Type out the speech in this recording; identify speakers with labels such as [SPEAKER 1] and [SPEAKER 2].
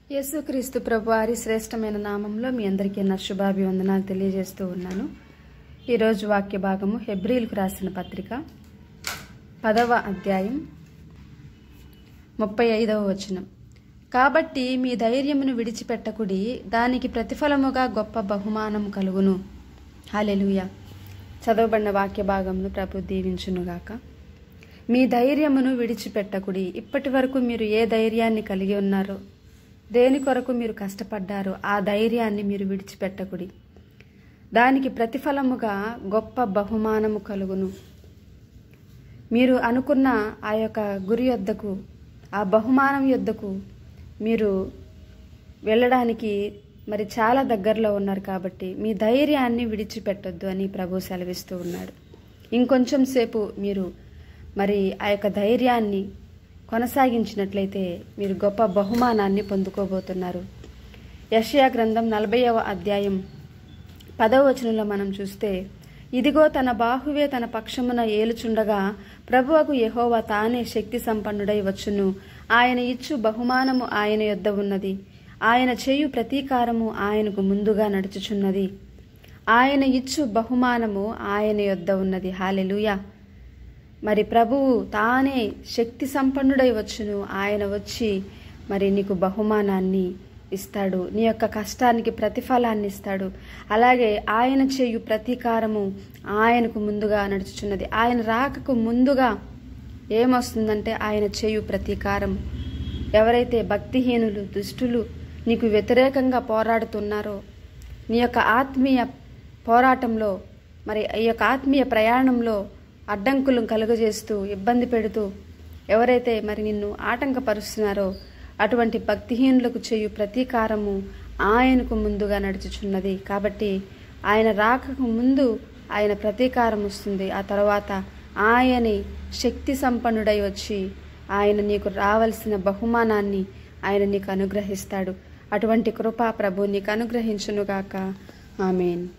[SPEAKER 1] యేసుక్రీస్తు ప్రభు వారి శ్రేష్టమైన నామంలో మీ అందరికీ నా శుభాభివందనాలు తెలియజేస్తూ ఉన్నాను ఈరోజు వాక్య భాగము హెబ్రిల్కు రాసిన పత్రిక పదవ అధ్యాయం ముప్పై ఐదవ వచనం కాబట్టి మీ ధైర్యమును విడిచిపెట్టకుడి దానికి ప్రతిఫలముగా గొప్ప బహుమానం కలుగును హాలెలుయ చదవబడిన వాక్య భాగమును ప్రభు దీవించునుగాక మీ ధైర్యమును విడిచిపెట్టకుడి ఇప్పటి వరకు మీరు ఏ ధైర్యాన్ని కలిగి ఉన్నారో దేని కొరకు మీరు కష్టపడ్డారో ఆ ధైర్యాన్ని మీరు విడిచిపెట్టకుడి దానికి ప్రతిఫలముగా గొప్ప బహుమానము కలుగును మీరు అనుకున్న ఆ యొక్క గురి యొద్దకు ఆ బహుమానం యొద్దకు మీరు వెళ్ళడానికి మరి చాలా దగ్గరలో ఉన్నారు కాబట్టి మీ ధైర్యాన్ని విడిచిపెట్టొద్దు అని ప్రభు సెలవిస్తూ ఉన్నాడు ఇంకొంచెం సేపు మీరు మరి ఆ యొక్క ధైర్యాన్ని కొనసాగించినట్లయితే మీరు గొప్ప బహుమానాన్ని పొందుకోబోతున్నారు యషయా గ్రంథం నలభైవ అధ్యాయం పదవ వచనంలో మనం చూస్తే ఇదిగో తన బాహువే తన పక్షమున ఏలుచుండగా ప్రభువకు యెహోవా తానే శక్తి సంపన్నుడై వచ్చును ఆయన ఇచ్చు బహుమానము ఆయన యొద్ద ఉన్నది ఆయన చేయు ప్రతీకారము ఆయనకు ముందుగా నడుచుచున్నది ఆయన ఇచ్చు బహుమానము ఆయన యొద్ద ఉన్నది హాలెలుయా మరి ప్రభువు తానే శక్తి సంపన్నుడై వచ్చును ఆయన వచ్చి మరి నీకు బహుమానాన్ని ఇస్తాడు నీ యొక్క కష్టానికి ప్రతిఫలాన్ని ఇస్తాడు అలాగే ఆయన చేయు ప్రతీకారము ఆయనకు ముందుగా నడుచుచున్నది ఆయన రాకకు ముందుగా ఏమొస్తుందంటే ఆయన చేయు ప్రతీకారం ఎవరైతే భక్తిహీనులు దుష్టులు నీకు వ్యతిరేకంగా పోరాడుతున్నారో నీ యొక్క ఆత్మీయ పోరాటంలో మరి ఈ యొక్క ఆత్మీయ ప్రయాణంలో అడ్డంకులను కలుగజేస్తూ ఇబ్బంది పెడుతూ ఎవరైతే మరి నిన్ను ఆటంకపరుస్తున్నారో అటువంటి భక్తిహీనులకు చేయు ప్రతీకారము ఆయనకు ముందుగా నడుచుచున్నది కాబట్టి ఆయన రాకకు ముందు ఆయన ప్రతీకారం వస్తుంది ఆ తర్వాత ఆయనే శక్తి సంపన్నుడై వచ్చి ఆయన నీకు రావలసిన బహుమానాన్ని ఆయన నీకు అనుగ్రహిస్తాడు అటువంటి కృపా ప్రభు నీకు అనుగ్రహించునుగాక ఆమెన్